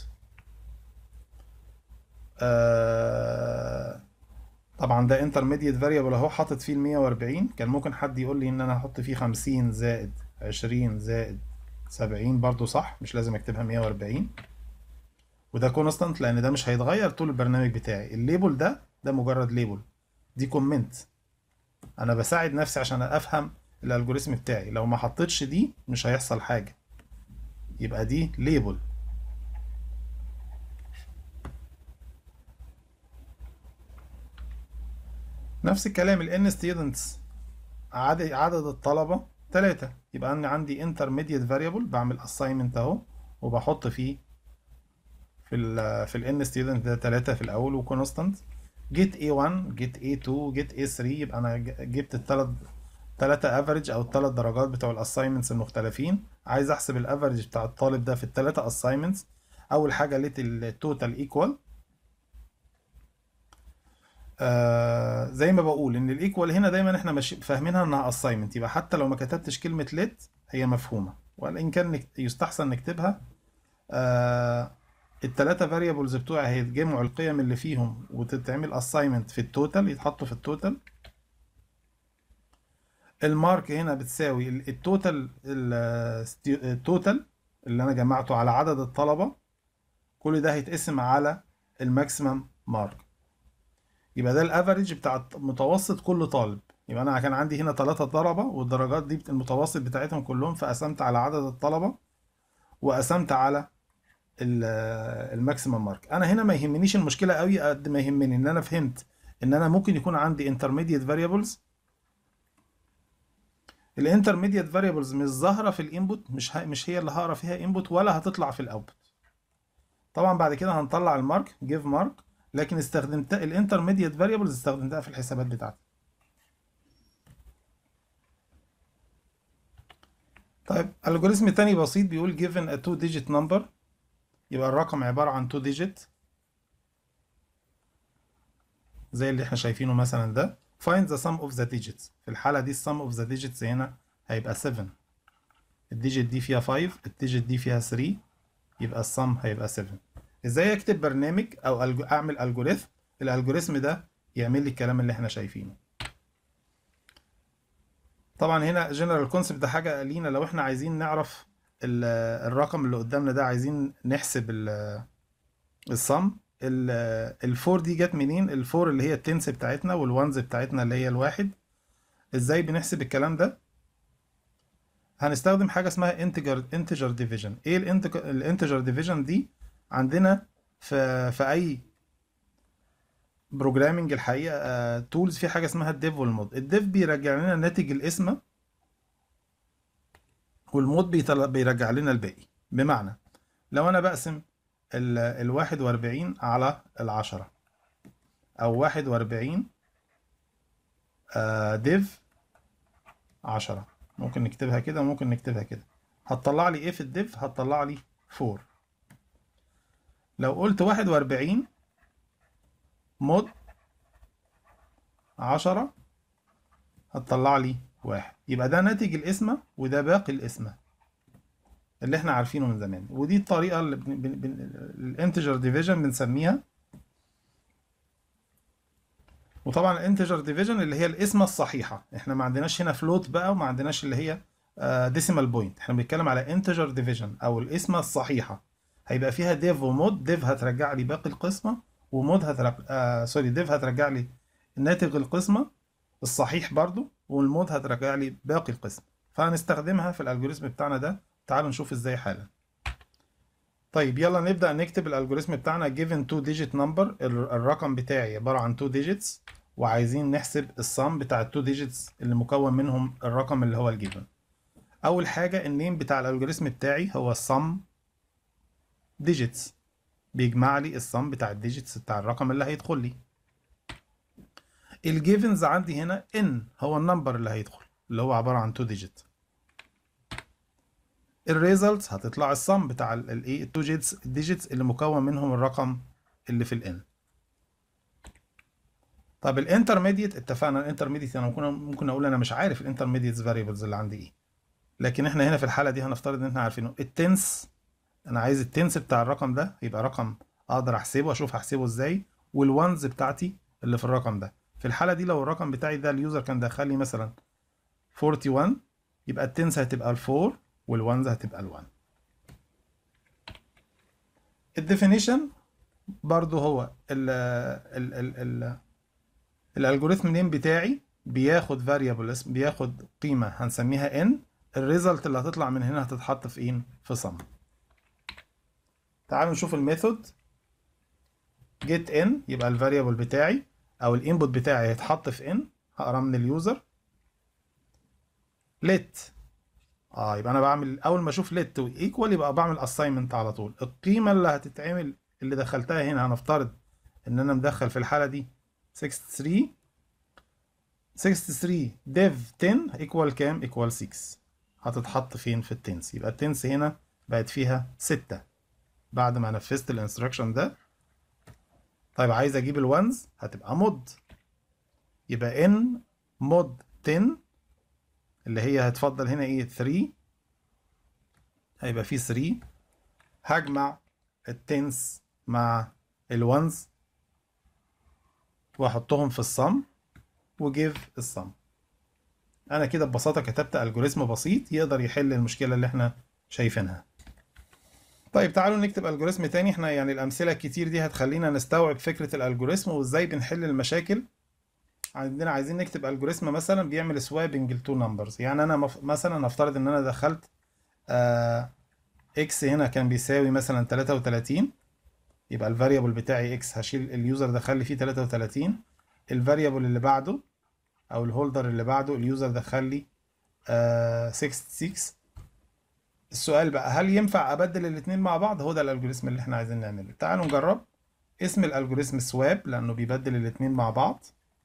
آه... طبعا ده intermediate variable اهو حاطط فيه ال 140 كان ممكن حد يقول لي ان انا هحط فيه 50 زائد 20 زائد 70 برضو صح مش لازم اكتبها 140 وده كونستانت لان ده مش هيتغير طول البرنامج بتاعي الليبل ده ده مجرد ليبل دي كومنت انا بساعد نفسي عشان افهم الالجوريزم بتاعي لو ما حطيتش دي مش هيحصل حاجة يبقى دي ليبل نفس الكلام ال n students عدد عدد الطلبة ثلاثة يبقى أنا عندي intermediate variable بعمل assignment أهو وبحط فيه في ال في ال n student ده ثلاثة في الأول وكونستانت get a1 get a2 get a3 يبقى أنا ج- جبت الثلاث ثلاثة افريج أو الثلاث درجات بتوع الاساينمنتس المختلفين عايز أحسب الافريج بتاع الطالب ده في الثلاثة اساينمنتس أول حاجة لقيت التوتال ايكوال آه زي ما بقول ان الايكوال هنا دايما احنا ماشي فاهمينها انها اساينمنت يبقى حتى لو ما كتبتش كلمه ليت هي مفهومه وان كان نك- يستحسن نكتبها آه الثلاثه فاريبلز بتوعي هيتجمعوا القيم اللي فيهم وتتعمل اساينمنت في التوتال يتحطوا في التوتال المارك هنا بتساوي ال- التوتال ال- التوتال اللي انا جمعته على عدد الطلبه كل ده هيتقسم على الماكسيمم مارك يبقى ده الافريج بتاع متوسط كل طالب يبقى انا كان عندي هنا ثلاثة طلبة والدرجات دي بت- المتوسط بتاعتهم كلهم فقسمت على عدد الطلبة وقسمت على ال- الماكسيمم مارك انا هنا ما يهمنيش المشكلة قوي قد ما يهمني ان انا فهمت ان انا ممكن يكون عندي intermediate variables الانترميديت فاريبلز مش ظاهرة في الانبوت مش ه... مش هي اللي هقرا فيها انبوت ولا هتطلع في الاوتبوت طبعا بعد كده هنطلع المارك جيف مارك لكن استخدمتها الانترميديت فاريبلز استخدمتها في الحسابات بتاعتي طيب الجوريزم تاني بسيط بيقول given a two digit number يبقى الرقم عبارة عن two digit زي اللي احنا شايفينه مثلا ده find the sum of the digits في الحالة دي السم of the digits هنا هيبقى 7 الديجيت دي فيها 5 الديجيت دي فيها 3 يبقى السم هيبقى 7 ازاي اكتب برنامج او ألج... اعمل الجوريثم الالجوريثم ده يعمل لي الكلام اللي احنا شايفينه طبعا هنا جنرال كونسبت ده حاجه لينا لو احنا عايزين نعرف ال- الرقم اللي قدامنا ده عايزين نحسب ال- الصم ال- الفور دي جت منين الفور اللي هي التنس بتاعتنا والوانز بتاعتنا اللي هي الواحد ازاي بنحسب الكلام ده هنستخدم حاجه اسمها انتجر انتجر ديفيجن ايه الانتجر ديفيجن دي عندنا في في اي بروجرامنج الحقيقه تولز في حاجه اسمها الديف والمود الديف بيرجع لنا ناتج القسمه والمود بيطلع بيرجع لنا الباقي بمعنى لو انا بقسم ال ال 41 على العشرة او 41 آه ديف 10 ممكن نكتبها كده وممكن نكتبها كده هتطلع لي ايه في الديف هتطلع لي 4 لو قلت 41 مود 10 هتطلع لي واحد يبقى ده ناتج القسمة وده باقي القسمة اللي احنا عارفينه من زمان ودي الطريقة اللي بن... بن... بن... الانتجر ديفيجن بنسميها وطبعا الانتجر ديفيجن اللي هي القسمة الصحيحة احنا ما عندناش هنا فلوت بقى وما عندناش اللي هي ديسيمال بوينت احنا بنتكلم على انتجر ديفيجن او القسمة الصحيحة هيبقى فيها ديف ومود ديف هترجع لي باقي القسمة ومود هترجع آه سوري ديف هترجع لي ناتج القسمة الصحيح برضو والمود هترجع لي باقي القسم فهنستخدمها في الالجوريزم بتاعنا ده تعالوا نشوف ازاي حالا طيب يلا نبدأ نكتب الالجوريزم بتاعنا given two digit number الرقم بتاعي عبارة عن two digits وعايزين نحسب السم بتاع التو digits اللي مكون منهم الرقم اللي هو الجيفن اول حاجة النيم بتاع الالجوريزم بتاعي هو sum digits بيجمع لي السم بتاع الديجيتس بتاع الرقم اللي هيدخل لي الجيفنز عندي هنا ان هو النمبر اللي هيدخل اللي هو عبارة عن 2 ديجيت الريزلتس هتطلع السم بتاع الايه التو ديجيتس الديجيتس اللي مكون منهم الرقم اللي في الان طب الانترميديت اتفقنا الانترميديت انا ممكن ممكن اقول انا مش عارف الانترميديت فاريبلز اللي عندي ايه لكن احنا هنا في الحاله دي هنفترض ان احنا عارفينه التنس انا عايز التنس بتاع الرقم ده يبقى رقم اقدر احسبه اشوف هحسبه ازاي والوانز بتاعتي اللي في الرقم ده في الحاله دي لو الرقم بتاعي ده اليوزر كان دخل لي مثلا 41 يبقى التنس هتبقى ال4 والوانز هتبقى ال1 الديفينيشن برضو هو ال ال ال ال الالجوريثم نيم بتاعي بياخد فاريبل اسم بياخد قيمه هنسميها n الريزلت اللي هتطلع من هنا هتتحط في ايه في sum تعالوا نشوف الميثود get in يبقى الفاريبل بتاعي او الانبوت بتاعي هيتحط في ان هقرا من اليوزر let اه يبقى انا بعمل اول ما اشوف let وايكوال يبقى بعمل assignment على طول القيمه اللي هتتعمل اللي دخلتها هنا هنفترض ان انا مدخل في الحاله دي 63 63 div 10 equal كام equal 6 هتتحط فين في التنس يبقى التنس هنا بقت فيها 6 بعد ما نفذت الانستراكشن ده طيب عايز اجيب الوانز هتبقى مود يبقى ان مود 10 اللي هي هتفضل هنا ايه 3 هيبقى فيه 3 هجمع التنس مع الوانز واحطهم في الصم وجيف الصم انا كده ببساطه كتبت الجوريزم بسيط يقدر يحل المشكله اللي احنا شايفينها طيب تعالوا نكتب الجوريزم تاني احنا يعني الامثله الكتير دي هتخلينا نستوعب فكره الالجوريزم وازاي بنحل المشاكل عندنا عايزين نكتب الجوريزم مثلا بيعمل سوابنج لتو نمبرز يعني انا مف... مثلا نفترض ان انا دخلت آه اكس هنا كان بيساوي مثلا 33 يبقى الفاريبل بتاعي اكس هشيل اليوزر دخل لي فيه 33 الفاريبل اللي بعده او الهولدر اللي بعده اليوزر دخل لي آه 66 السؤال بقى هل ينفع ابدل الاثنين مع بعض هو ده الالجوريزم اللي احنا عايزين نعمله تعالوا نجرب اسم الالجوريزم سواب لانه بيبدل الاثنين مع بعض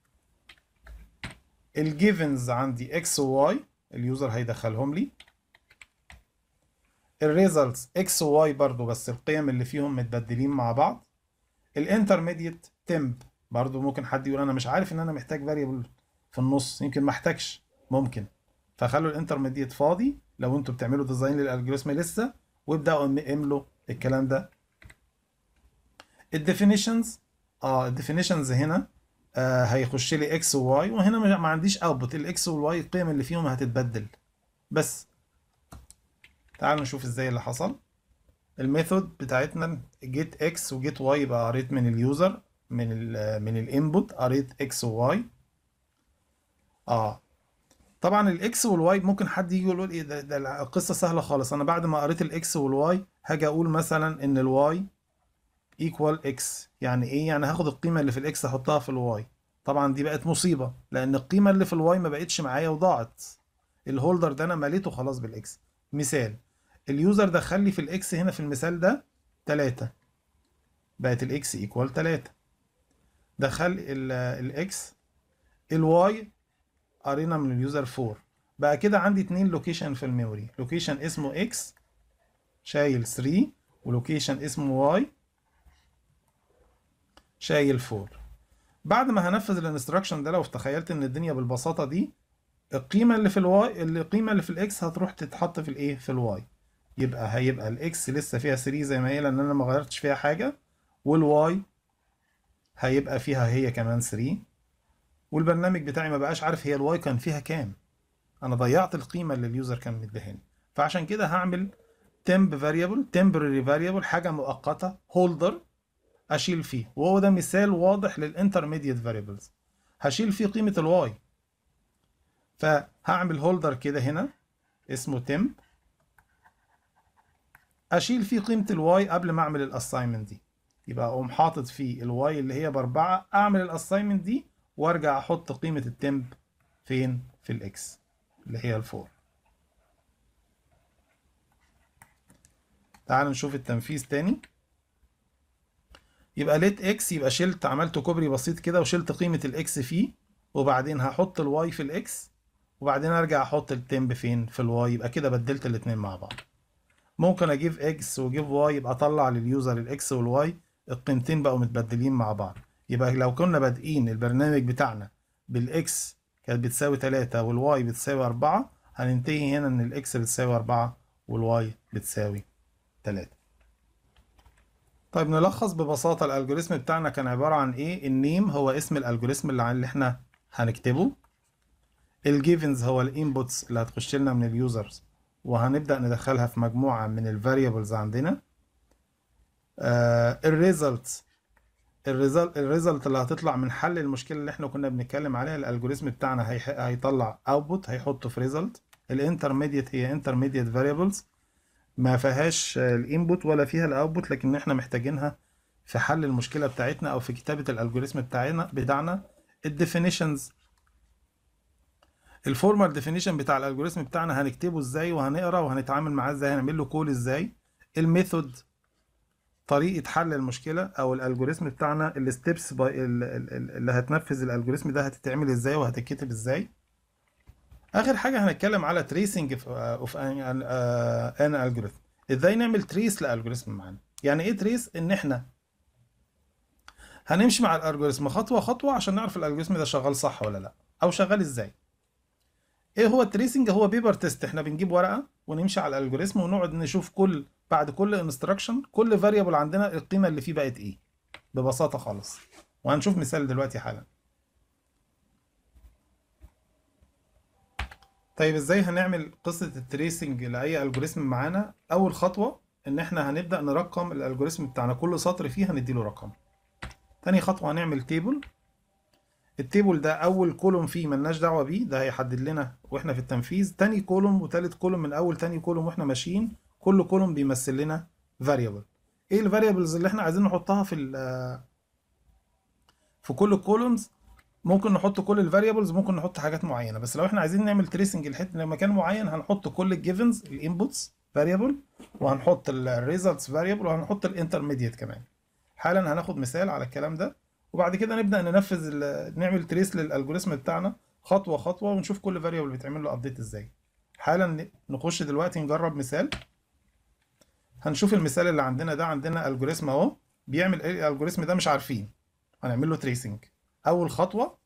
الجيفنز عندي اكس وواي اليوزر هيدخلهم لي الريزلتس اكس وواي برضو بس القيم اللي فيهم متبدلين مع بعض الانترميديت تمب برضو ممكن حد يقول انا مش عارف ان انا محتاج فاريبل في النص يمكن ما احتاجش ممكن فخلوا الانترميديت فاضي لو انتوا بتعملوا ديزاين للالجوريزم لسه وابداوا املوا الكلام ده الديفينيشنز اه الديفينيشنز هنا آه هيخش لي اكس وواي وهنا ما ما عنديش اوتبوت الاكس والواي القيم اللي فيهم هتتبدل بس تعالوا نشوف ازاي اللي حصل الميثود بتاعتنا جيت اكس وجيت واي يبقى قريت من اليوزر من ال من الانبوت قريت اكس وواي اه طبعا الاكس والواي ممكن حد يجي يقول ايه ده, ده القصه سهله خالص انا بعد ما قريت الاكس والواي هاجي اقول مثلا ان الواي ايكوال اكس يعني ايه يعني هاخد القيمه اللي في الاكس احطها في الواي طبعا دي بقت مصيبه لان القيمه اللي في الواي ما بقتش معايا وضاعت الهولدر ده انا مليته خلاص بالاكس مثال اليوزر دخل لي في الاكس هنا في المثال ده 3 بقت الاكس ايكوال 3 دخل الاكس الواي قرينا من اليوزر 4 بقى كده عندي اتنين لوكيشن في الميموري لوكيشن اسمه اكس شايل 3 ولوكيشن اسمه واي شايل 4 بعد ما هنفذ الانستراكشن ده لو تخيلت ان الدنيا بالبساطه دي القيمه اللي في الواي القيمه اللي في الاكس هتروح تتحط في الايه في الواي يبقى هيبقى الاكس لسه فيها 3 زي ما هي لان انا ما غيرتش فيها حاجه والواي هيبقى فيها هي كمان 3 والبرنامج بتاعي ما بقاش عارف هي الواي كان فيها كام انا ضيعت القيمه اللي اليوزر كان مديهاني فعشان كده هعمل temp variable temporary variable حاجه مؤقته هولدر اشيل فيه وهو ده مثال واضح للانترميديت فاريبلز هشيل فيه قيمه الواي فهعمل هولدر كده هنا اسمه temp اشيل فيه قيمه الواي قبل ما اعمل الاساينمنت دي يبقى اقوم حاطط فيه الواي اللي هي باربعة اعمل الاساينمنت دي وارجع احط قيمه التمب فين في الاكس اللي هي الفور تعال نشوف التنفيذ تاني يبقى ليت اكس يبقى شلت عملت كوبري بسيط كده وشلت قيمة الاكس فيه وبعدين هحط الواي في الاكس وبعدين ارجع احط التمب فين في الواي يبقى كده بدلت الاتنين مع بعض ممكن اجيب اكس واجيب واي يبقى اطلع لليوزر الاكس والواي القيمتين بقوا متبدلين مع بعض يبقى لو كنا بادئين البرنامج بتاعنا بالاكس كانت بتساوي 3 والواي بتساوي 4 هننتهي هنا ان الاكس بتساوي 4 والواي بتساوي 3 طيب نلخص ببساطة الالجوريزم بتاعنا كان عبارة عن ايه النيم هو اسم الالجوريزم اللي اللي احنا هنكتبه الجيفنز هو الانبوتس اللي هتخش لنا من اليوزرز وهنبدأ ندخلها في مجموعة من الفاريبلز عندنا الريزلتس الريزلت الريزلت اللي هتطلع من حل المشكله اللي احنا كنا بنتكلم عليها الالجوريزم بتاعنا هي... هيطلع اوتبوت هيحطه في ريزلت الانترميديت هي انترميديت فاريبلز ما فيهاش الانبوت ولا فيها الاوتبوت لكن احنا محتاجينها في حل المشكله بتاعتنا او في كتابه الالجوريزم بتاعنا بتاعنا الديفينيشنز الفورمال ديفينيشن بتاع الالجوريزم بتاعنا هنكتبه ازاي وهنقرا وهنتعامل معاه ازاي هنعمل له كول ازاي الميثود طريقه حل المشكله او الالجوريزم بتاعنا الستبس اللي هتنفذ الالجوريزم ده هتتعمل ازاي وهتتكتب ازاي اخر حاجه هنتكلم على تريسنج اوف ان الجوريزم ازاي نعمل تريس لالجوريزم معانا يعني ايه تريس ان احنا هنمشي مع الالجوريزم خطوه خطوه عشان نعرف الالجوريزم ده شغال صح ولا لا او شغال ازاي ايه هو التريسنج هو بيبر تيست احنا بنجيب ورقه ونمشي على الالجوريزم ونقعد نشوف كل بعد كل انستراكشن كل فاريبل عندنا القيمه اللي فيه بقت ايه ببساطه خالص وهنشوف مثال دلوقتي حالا طيب ازاي هنعمل قصه التريسنج لاي الجوريزم معانا اول خطوه ان احنا هنبدا نرقم الالجوريزم بتاعنا كل سطر فيه هنديله رقم تاني خطوه هنعمل تيبل التيبل ده اول كولوم فيه ملناش دعوه بيه ده هيحدد لنا واحنا في التنفيذ تاني كولوم وتالت كولوم من اول تاني كولوم واحنا ماشيين كل كولوم بيمثل لنا فاريبل ايه الفاريبلز اللي احنا عايزين نحطها في في كل الكولومز ممكن نحط كل الفاريبلز ممكن نحط حاجات معينه بس لو احنا عايزين نعمل تريسنج لحته لمكان معين هنحط كل الجيفنز الانبوتس فاريبل وهنحط الريزلتس فاريبل وهنحط الانترميديت كمان حالا هناخد مثال على الكلام ده وبعد كده نبدا ننفذ نعمل تريس للالجوريزم بتاعنا خطوه خطوه ونشوف كل فاريبل بيتعمل له ابديت ازاي حالا نخش دلوقتي نجرب مثال هنشوف المثال اللي عندنا ده عندنا الجوريزم اهو بيعمل ايه الالجوريزم ده مش عارفين هنعمل له تريسنج اول خطوه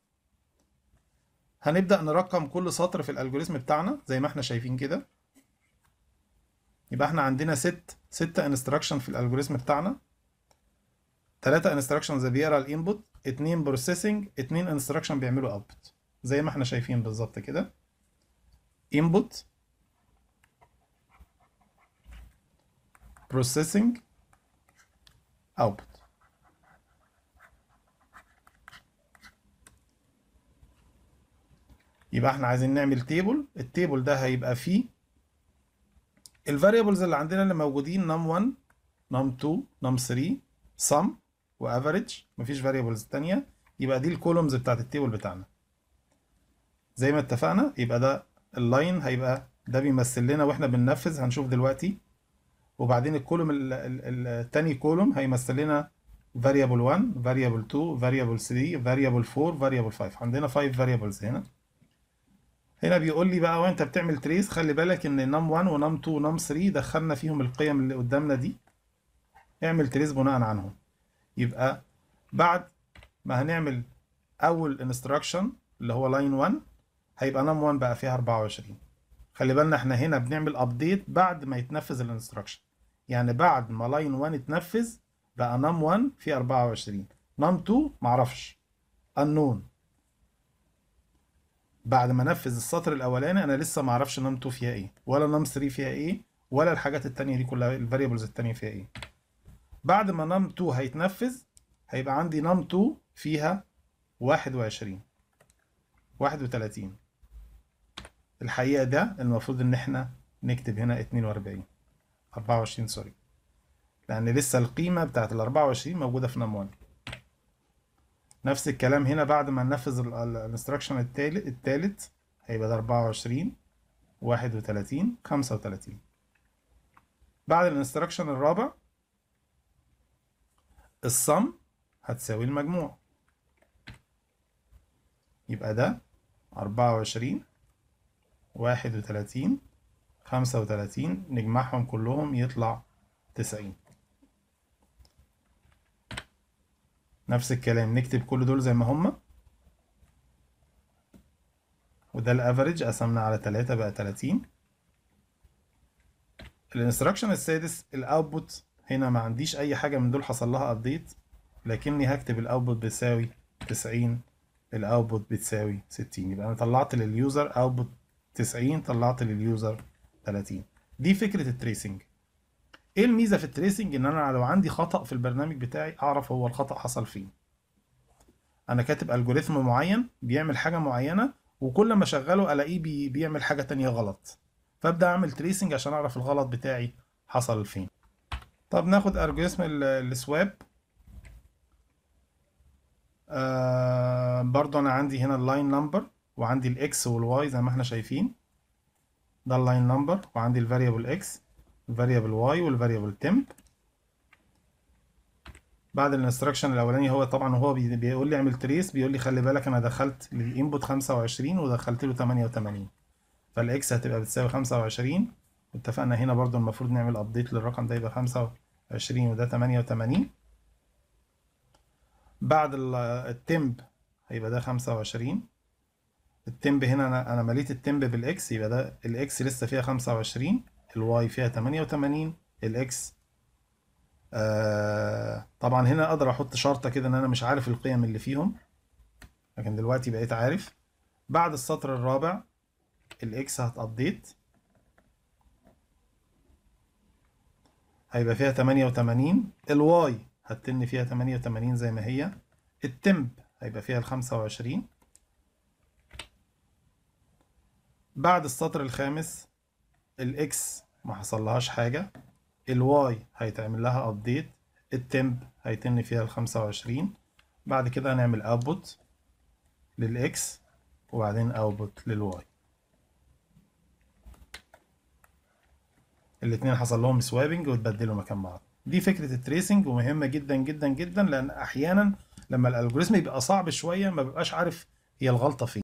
هنبدا نرقم كل سطر في الالجوريزم بتاعنا زي ما احنا شايفين كده يبقى احنا عندنا ست ستة انستراكشن في الالجوريزم بتاعنا ثلاثة انستراكشنز بيقرا الانبوت اتنين بروسيسنج اتنين انستراكشن بيعملوا اوتبوت زي ما احنا شايفين بالظبط كده input processing output يبقى احنا عايزين نعمل تيبل التيبل ده هيبقى فيه الفاريبلز اللي عندنا اللي موجودين num1 num2 num3 sum وافريج مفيش فاريبلز تانية يبقى دي الكولومز بتاعت التيبل بتاعنا زي ما اتفقنا يبقى ده اللاين هيبقى ده بيمثل لنا واحنا بننفذ هنشوف دلوقتي وبعدين الكولوم ال- ال- التاني كولوم هيمثل لنا variable 1 variable 2 variable 3 variable 4 variable 5 عندنا 5 variables هنا هنا بيقول لي بقى وانت بتعمل تريس خلي بالك ان num 1 ونم 2 ونم 3 دخلنا فيهم القيم اللي قدامنا دي اعمل تريس بناء عنهم يبقى بعد ما هنعمل اول انستراكشن اللي هو لاين 1 هيبقى نم 1 بقى فيها 24 خلي بالنا احنا هنا بنعمل ابديت بعد ما يتنفذ الانستراكشن يعني بعد ما لاين 1 اتنفذ بقى نم 1 فيه 24 نم 2 معرفش unknown بعد ما نفذ السطر الاولاني انا لسه ما اعرفش نم 2 فيها ايه ولا نم 3 فيها ايه ولا الحاجات التانية دي كلها الفاريبلز التانية فيها ايه بعد ما نم 2 هيتنفذ هيبقى عندي نم 2 فيها 21 31 الحقيقة ده المفروض ان احنا نكتب هنا 42 24 سوري لان لسه القيمة بتاعت ال 24 موجودة في نم 1 نفس الكلام هنا بعد ما ننفذ الانستراكشن التالت التالت هيبقى ده 24 31 35 بعد الانستراكشن الرابع الصم هتساوي المجموع يبقى ده 24 31 35 نجمعهم كلهم يطلع 90 نفس الكلام نكتب كل دول زي ما هما وده الافريج قسمنا على 3 بقى 30 الانستراكشن السادس الاوتبوت هنا ما عنديش اي حاجه من دول حصل لها ابديت لكني هكتب الاوتبوت بيساوي 90 الاوتبوت بتساوي 60 يبقى انا طلعت لليوزر اوتبوت 90 طلعت لليوزر 30 دي فكره التريسنج ايه الميزه في التريسنج ان انا لو عندي خطا في البرنامج بتاعي اعرف هو الخطا حصل فين انا كاتب الجوريثم معين بيعمل حاجه معينه وكل ما اشغله الاقيه بي بيعمل حاجه تانية غلط فابدا اعمل تريسنج عشان اعرف الغلط بتاعي حصل فين طب ناخد الجوريثم السواب آه برضو انا عندي هنا اللاين نمبر وعندي الاكس والواي زي ما احنا شايفين ده اللاين نمبر وعندي الفاريبل اكس الفاريبل واي والفاريبل تمب بعد الانستراكشن الاولاني هو طبعا وهو بي- بيقول لي اعمل تريس بيقول لي خلي بالك انا دخلت للانبوت 25 ودخلت له 88 فالاكس هتبقى بتساوي 25 واتفقنا هنا برضو المفروض نعمل ابديت للرقم ده يبقى 25 وده 88 بعد ال- التمب هيبقى ده 25 التمب هنا انا انا مليت التمب بالاكس يبقى ده الاكس لسه فيها 25 الواي فيها 88 الاكس آه طبعا هنا اقدر احط شرطه كده ان انا مش عارف القيم اللي فيهم لكن دلوقتي بقيت عارف بعد السطر الرابع الاكس هتابديت هيبقى فيها 88 الواي هتتن فيها 88 زي ما هي التمب هيبقى فيها ال 25 بعد السطر الخامس الاكس ما حصلهاش حاجة الواي هيتعمل لها ابديت التمب هيتن فيها ال 25 بعد كده هنعمل اوتبوت للاكس وبعدين اوتبوت للواي الاتنين حصل لهم سوابنج واتبدلوا مكان بعض دي فكرة التريسنج ومهمة جدا جدا جدا لأن أحيانا لما الألجوريزم يبقى صعب شوية ما بيبقاش عارف هي الغلطة فين